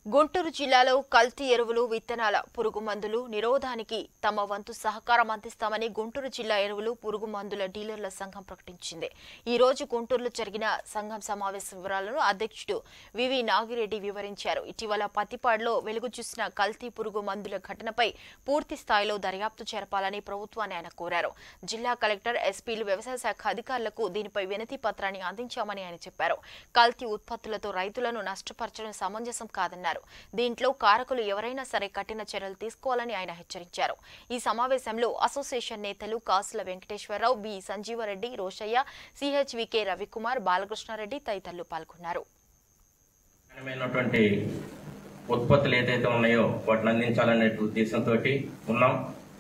గుంటూరు జిల్లాలో కల్తీ ఎరువులు విత్తనాల పురుగు మందులు నిరోధానికి తమ వంతు సహకారం అందిస్తామని గుంటూరు జిల్లా ఎరువులు పురుగు మందుల డీలర్ల సంఘం ప్రకటించింది ఈ రోజు గుంటూరులో జరిగిన సంఘం సమావేశ వివరాలను అధ్యక్షుడు వివి నాగిరెడ్డి వివరించారు ఇటీవల పత్తిపాడులో వెలుగు చూసిన కల్తీ పురుగు మందుల ఘటనపై పూర్తి స్థాయిలో దర్యాప్తు జరపాలని ప్రభుత్వాన్ని ఆయన కోరారు జిల్లా కలెక్టర్ ఎస్పీలు వ్యవసాయ శాఖ అధికారులకు దీనిపై వినతి పత్రాన్ని అందించామని ఆయన చెప్పారు కల్తీ ఉత్పత్తులతో రైతులను నష్టపరచడం సమంజసం కాదన్నారు దీంట్లో కారకులు ఎవరైనా సరే కఠిన చర్యలు తీసుకోవాలని ఆయన హెచ్చరించారు ఈ సమావేశంలో అసోసియేషన్ నేతలు కాసుల వెంకటేశ్వరరావు బి సంజీవరెడ్డి రోషయ్య సిహెచ్వికే రవికుమార్ బాలకృష్ణారెడ్డి తదితరులు పాల్గొన్నారు నాణ్యమైనటువంటి ఉత్పత్తులు ఏదైతే ఉన్నాయో వాటిని అందించాలనే ఉద్దేశంతో ఉన్నాం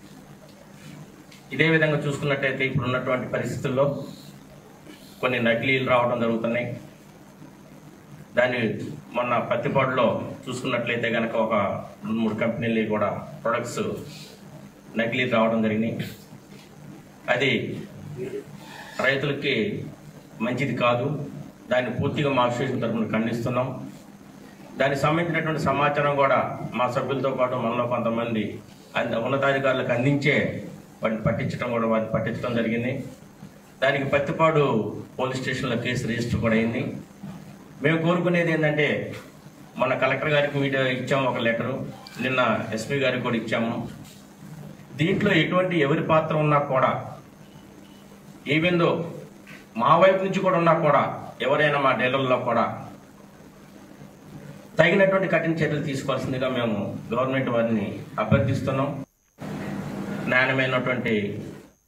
ఇదే విధంగా చూసుకున్నట్టయితే ఇప్పుడు ఉన్నటువంటి పరిస్థితుల్లో కొన్ని నకిలీలు రావడం జరుగుతున్నాయి దాన్ని మొన్న పత్తిపాడులో చూసుకున్నట్లయితే కనుక ఒక రెండు మూడు కంపెనీలు కూడా ప్రొడక్ట్స్ నకిలీలు రావడం జరిగినాయి అది రైతులకి మంచిది కాదు దాన్ని పూర్తిగా మా అసోసియేషన్ తరఫున ఖండిస్తున్నాం దానికి సంబంధించినటువంటి సమాచారం కూడా మా సభ్యులతో పాటు మనలో కొంతమంది అంద- ఉన్నతాధికారులకు అందించే వాటిని పట్టించడం కూడా వాటిని పట్టించడం జరిగింది దానికి పత్తిపాడు పోలీస్ స్టేషన్లో కేసు రిజిస్టర్ కూడా అయింది మేము కోరుకునేది ఏంటంటే మన కలెక్టర్ గారికి మీడియా ఇచ్చాము ఒక లెటరు నిన్న ఎస్పీ గారికి కూడా ఇచ్చాము దీంట్లో ఎటువంటి ఎవరి పాత్ర ఉన్నా కూడా ఈవెన్ దో మా వైపు నుంచి కూడా ఉన్నా కూడా ఎవరైనా మా డీలర్లో కూడా తగినటువంటి కఠిన చర్యలు తీసుకోవాల్సిందిగా మేము గవర్నమెంట్ వారిని అభ్యర్థిస్తున్నాం నాణ్యమైనటువంటి